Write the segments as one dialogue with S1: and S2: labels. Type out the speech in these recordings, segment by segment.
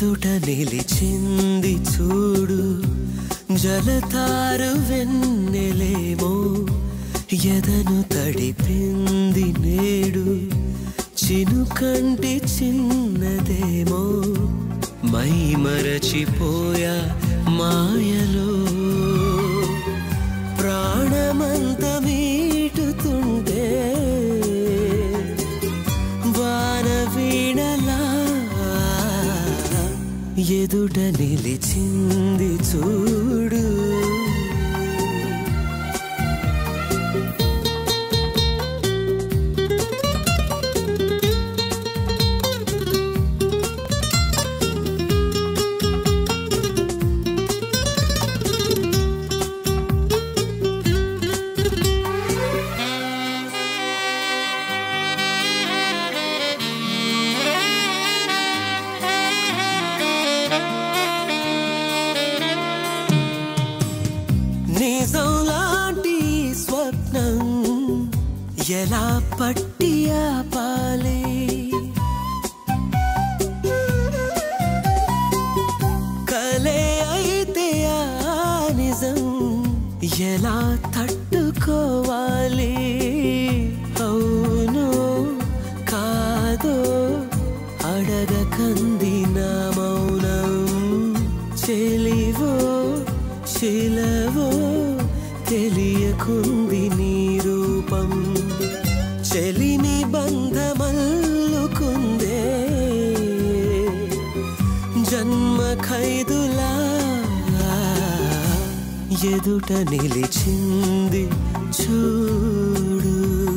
S1: ఎదుట నిలిచింది చూడు జలతారు వెన్నెలేమో ఎదను తడిపింది నేడు చినుకంటి చిన్నదేమో మై మరచిపోయా మాయలో ప్రాణమంత మీటుతుంటే వాన వీణలా ఎదుట నిలిచింది చూడు నిజం లాంటి స్వప్నం ఎలా పట్టి ఆపాలి కలే అయితే ఆ నిజం ఎలా తట్టుకోవాలి అవును కాదో అడగకంది నా మౌనం చెలివో శిలవో తెలియకుంది నీ రూపం చెలిని బంధమల్లుకుందే జన్మ ఖైదులా ఎదుట నిలిచింది చూడు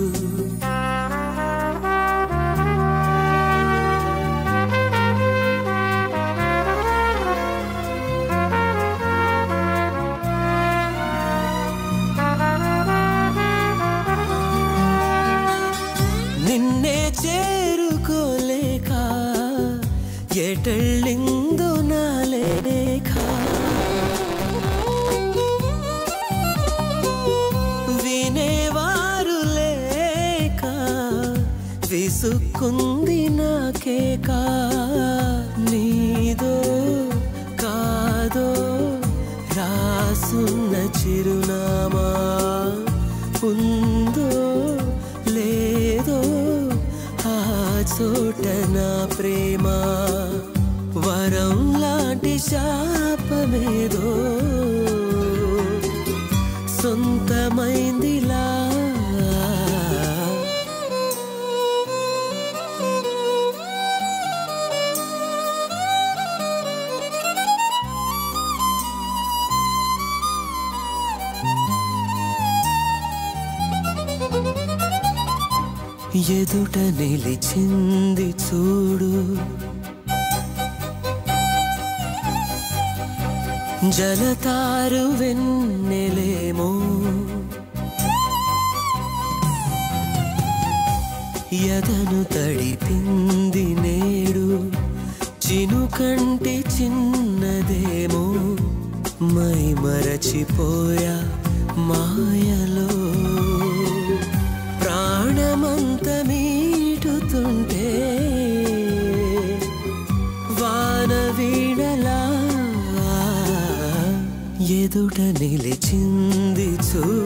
S1: నిన్నే చేరుకోలేక ఎటళ్ళిందో నా లేఖ వినేవారు లేక విసుక్కుంది నాకేక నీదో కాదో రాసున్న చిరునామా ఉందో లేదో ఆ చోట నా ప్రేమ వరం లాంటి శాపమేదో సొంతమైందిలా ఎదుట నిలిచింది చూడు జలతారు వెన్నెలేమో ఎదను తడిపింది నేడు చినుకంటి చిన్నదేమో మై మరచిపోయా మాయలో ప్రాణమంత మీటుతుంటే వాన వీణలా ఎదుట నిలిచింది చూ